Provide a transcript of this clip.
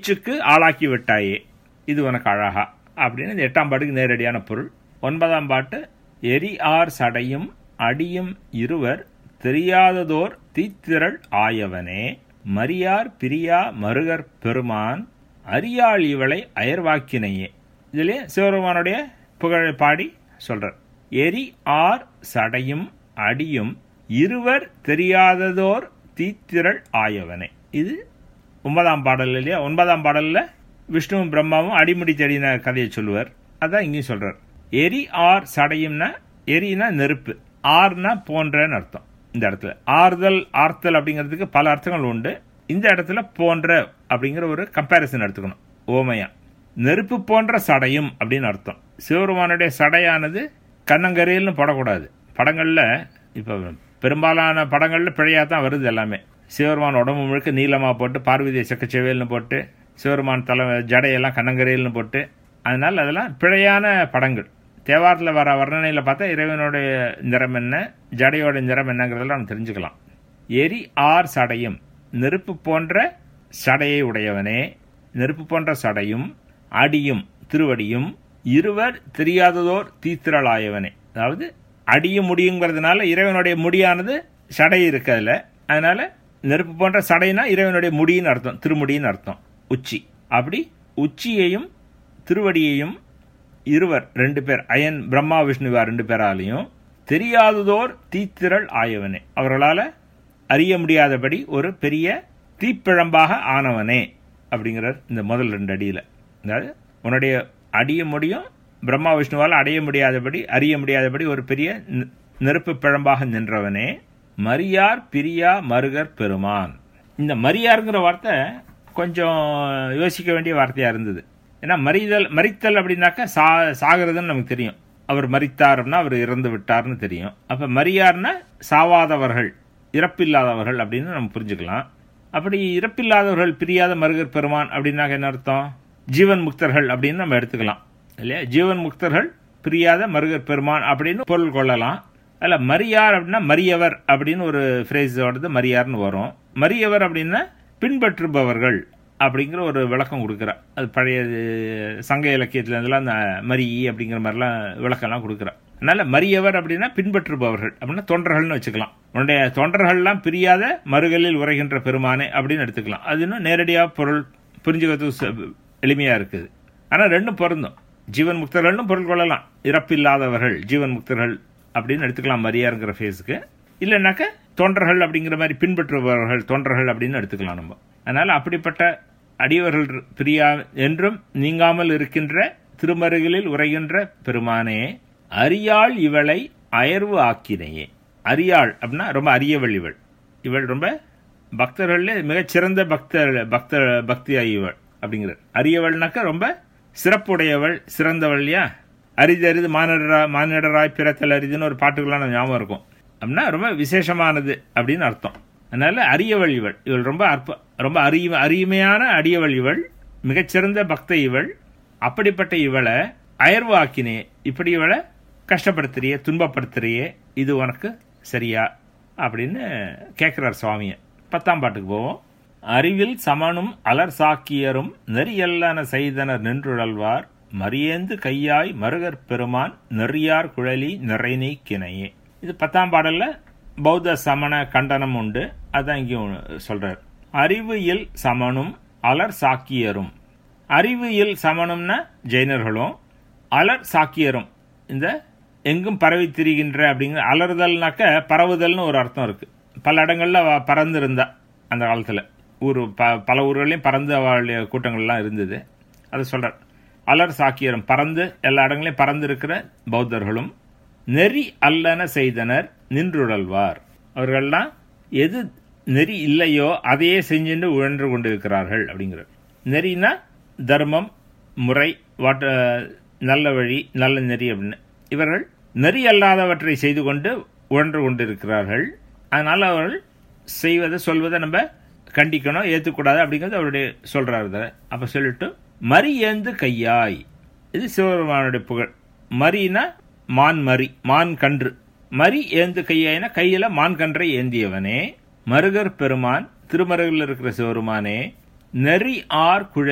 ச்சுக்கு ஆளாக்கி விட்டாயே இது உனக்கு அழகா அப்படின்னு இந்த எட்டாம் பாட்டுக்கு நேரடியான பொருள் ஒன்பதாம் பாட்டு எரி ஆர் சடையும் அடியும் இருவர் தெரியாததோர் தீத்திரள் ஆயவனே மரியார் பிரியா மருகர் பெருமான் அரியாள் இவளை அயர்வாக்கினையே இதுலயே சிவபெருமானுடைய புகழை பாடி சொல்றார் எரி ஆர் சடையும் அடியும் இருவர் தெரியாததோர் தீத்திரள் ஆயவனே இது ஒன்பதாம் பாடல் இல்லையா ஒன்பதாம் பாடல்ல விஷ்ணுவும் பிரம்மாவும் அடிமுடி தேடின கதையை சொல்லுவார் அதான் இங்கேயும் சொல்றார் எரி ஆர் சடையும்னா எரினா நெருப்பு ஆர்னா போன்றன்னு அர்த்தம் இந்த இடத்துல ஆறுதல் ஆர்த்தல் அப்படிங்கிறதுக்கு பல அர்த்தங்கள் உண்டு இந்த இடத்துல போன்ற அப்படிங்கிற ஒரு கம்பேரிசன் எடுத்துக்கணும் ஓமையா நெருப்பு போன்ற சடையும் அப்படின்னு அர்த்தம் சிவபெருமானுடைய சடையானது கண்ணங்கரையில்னு போடக்கூடாது படங்கள்ல இப்போ பெரும்பாலான படங்கள்ல பிழையா தான் வருது எல்லாமே சிவபெருமான் உடம்பு முழுக்க நீளமா போட்டு பார்வதியை செக்கச்செவேல்னு போட்டு சிவபெருமான் தலை ஜடையெல்லாம் கண்ணங்கரையில்னு போட்டு அதனால அதெல்லாம் பிழையான படங்கள் தேவாரத்தில் வர வர்ணனையில் பார்த்தா இறைவனுடைய நிறம் என்ன ஜடையோட நிறம் என்னங்கிறதெல்லாம் நம்ம தெரிஞ்சுக்கலாம் எரி ஆர் சடையும் நெருப்பு போன்ற சடையை உடையவனே நெருப்பு போன்ற சடையும் அடியும் திருவடியும் இருவர் தெரியாததோர் தீத்திரளாயவனே அதாவது அடியும் முடியுங்கிறதுனால இறைவனுடைய முடியானது சடை இருக்கு அதுல அதனால நெருப்பு போன்ற சடைனா இறைவனுடைய முடின்னு அர்த்தம் திருமுடின்னு அர்த்தம் உச்சி அப்படி உச்சியையும் திருவடியையும் இருவர் ரெண்டு பேர் அயன் பிரம்மா விஷ்ணுவா ரெண்டு பேராலையும் தெரியாததோர் தீத்திரள் ஆயவனே அவர்களால் அறிய முடியாதபடி ஒரு பெரிய தீப்பிழம்பாக ஆனவனே அப்படிங்கிறார் இந்த முதல் ரெண்டு அடியில் அதாவது உன்னுடைய அடிய முடியும் பிரம்மா விஷ்ணுவால் அடைய முடியாதபடி அறிய முடியாதபடி ஒரு பெரிய நெ- நெருப்பு பிழம்பாக நின்றவனே மரியார் பிரியா மருகர் பெருமான் இந்த மரியாருங்கிற வார்த்தை கொஞ்சம் யோசிக்க வேண்டிய வார்த்தையா இருந்தது ஏன்னா மறிதல் மறித்தல் அப்படின்னாக்கா சா சாகிறதுன்னு நமக்கு தெரியும் அவர் மறித்தார் அப்படின்னா அவர் இறந்து விட்டார்னு தெரியும் அப்ப மரியார்னா சாவாதவர்கள் இறப்பில்லாதவர்கள் அப்படின்னு நம்ம புரிஞ்சுக்கலாம் அப்படி இறப்பில்லாதவர்கள் பிரியாத மருகர் பெருமான் அப்படின்னாக்க என்ன அர்த்தம் ஜீவன் முக்தர்கள் அப்படின்னு நம்ம எடுத்துக்கலாம் இல்லையா ஜீவன் முக்தர்கள் பிரியாத மருகர் பெருமான் அப்படின்னு பொருள் கொள்ளலாம் அல்ல மரியார் அப்படின்னா மரியவர் அப்படின்னு ஒரு ஃப்ரேஸோடது மரியார்னு வரும் மரியவர் அப்படின்னா பின்பற்றுபவர்கள் அப்படிங்கிற ஒரு விளக்கம் கொடுக்குறா அது பழைய சங்க இலக்கியத்துல இருந்தெல்லாம் அந்த மரி அப்படிங்கிற மாதிரிலாம் விளக்கம்லாம் கொடுக்குறா அதனால மரியவர் அப்படின்னா பின்பற்றுபவர்கள் அப்படின்னா தொண்டர்கள்னு வச்சுக்கலாம் உன்னுடைய தொண்டர்கள்லாம் பிரியாத மறுகளில் உரைகின்ற பெருமானே அப்படின்னு எடுத்துக்கலாம் அது இன்னும் நேரடியாக பொருள் புரிஞ்சுக்கிறதுக்கு ச- எளிமையா இருக்குது ஆனா ரெண்டும் பொருந்தும் ஜீவன் முக்தர்கள்னு பொருள் கொள்ளலாம் இறப்பில்லாதவர்கள் ஜீவன் முக்தர்கள் அப்படின்னு எடுத்துக்கலாம் மரியாருங்கிற ஃபேஸுக்கு இல்லைனாக்க தொண்டர்கள் அப்படிங்கிற மாதிரி பின்பற்றுபவர்கள் தொண்டர்கள் அப்படின்னு எடுத்துக்கலாம் நம்ம அதனால அப்படிப்பட்ட அடியவர்கள் பிரியா என்றும் நீங்காமல் இருக்கின்ற திருமருகிலில் உரைகின்ற பெருமானே அரியாள் இவளை அயர்வு ஆக்கினையே அரியாள் அப்படின்னா ரொம்ப அரியவள் இவள் இவள் ரொம்ப பக்தர்கள்ல மிகச்சிறந்த பக்தர் பக்த பக்தி இவள் அப்படிங்கிறார் அரியவள்னாக்கா ரொம்ப சிறப்புடையவள் சிறந்தவள் இல்லையா அரிது அரிது மானிடரா மானிடராய் பிறத்தல் அரிதுன்னு ஒரு பாட்டுக்கெல்லாம் நம்ம ஞாபகம் இருக்கும் அப்படின்னா ரொம்ப விசேஷமானது அப்படின்னு அர்த்தம் அதனால அரியவள் இவள் இவள் ரொம்ப அற்ப ரொம்ப அரிய அருமையான அடியவள் இவள் மிகச்சிறந்த பக்த இவள் அப்படிப்பட்ட இவளை அயர்வு ஆக்கினே இப்படி இவளை கஷ்டப்படுத்துறியே துன்பப்படுத்துறியே இது உனக்கு சரியா அப்படின்னு கேட்கிறார் சுவாமியை பத்தாம் பாட்டுக்கு போவோம் அறிவில் சமனும் அலர் சாக்கியரும் நெறியல்லன செய்தனர் நின்றுழல்வார் மரியேந்து கையாய் மருகர் பெருமான் நெறியார் குழலி நிறைநீ கிணையே இது பத்தாம் பாடல்ல பௌத்த சமண கண்டனம் உண்டு அதான் இங்கேயும் சொல்றார் அறிவு இல் சமனும் அலர் சாக்கியரும் அறிவு இல் சமனும்னா ஜெயினர்களும் அலர் சாக்கியரும் இந்த எங்கும் பரவி திரிகின்ற அப்படிங்கிற அலறுதல்னாக்க பரவுதல்னு ஒரு அர்த்தம் இருக்கு பல இடங்கள்ல அவ பறந்து இருந்தா அந்த காலத்துல ஊர் ப பல ஊர்களையும் பறந்து அவளுடைய கூட்டங்கள்லாம் இருந்தது அதை சொல்றார் அலர் சாக்கியரும் பறந்து எல்லா இடங்களையும் பறந்து இருக்கிற பௌத்தர்களும் நெறி அல்லன செய்தனர் நின்றுழல்வார் அவர்கள்லாம் எது நெறி இல்லையோ அதையே செஞ்சுட்டு உழன்று கொண்டிருக்கிறார்கள் அப்படிங்கிறார் நெறினா தர்மம் முறை வாட்ட நல்ல வழி நல்ல நெறி அப்படின்னு இவர்கள் நெறி அல்லாதவற்றை செய்து கொண்டு உழன்று கொண்டிருக்கிறார்கள் அதனால அவர்கள் செய்வதை சொல்வதை நம்ம கண்டிக்கணும் ஏற்றுக்கூடாது அப்படிங்கிறது அவருடைய சொல்றாரு இதை. அப்ப சொல்லிட்டு மரி ஏந்து கையாய் இது சிவபெருமானுடைய புகழ் மரினா மான் மரி மான் கன்று மரி ஏந்து கையாயினா கையில மான் கன்றை ஏந்தியவனே மருகர் பெருமான் திருமருகில் இருக்கிற சிவருமானே நெறி ஆர் குழை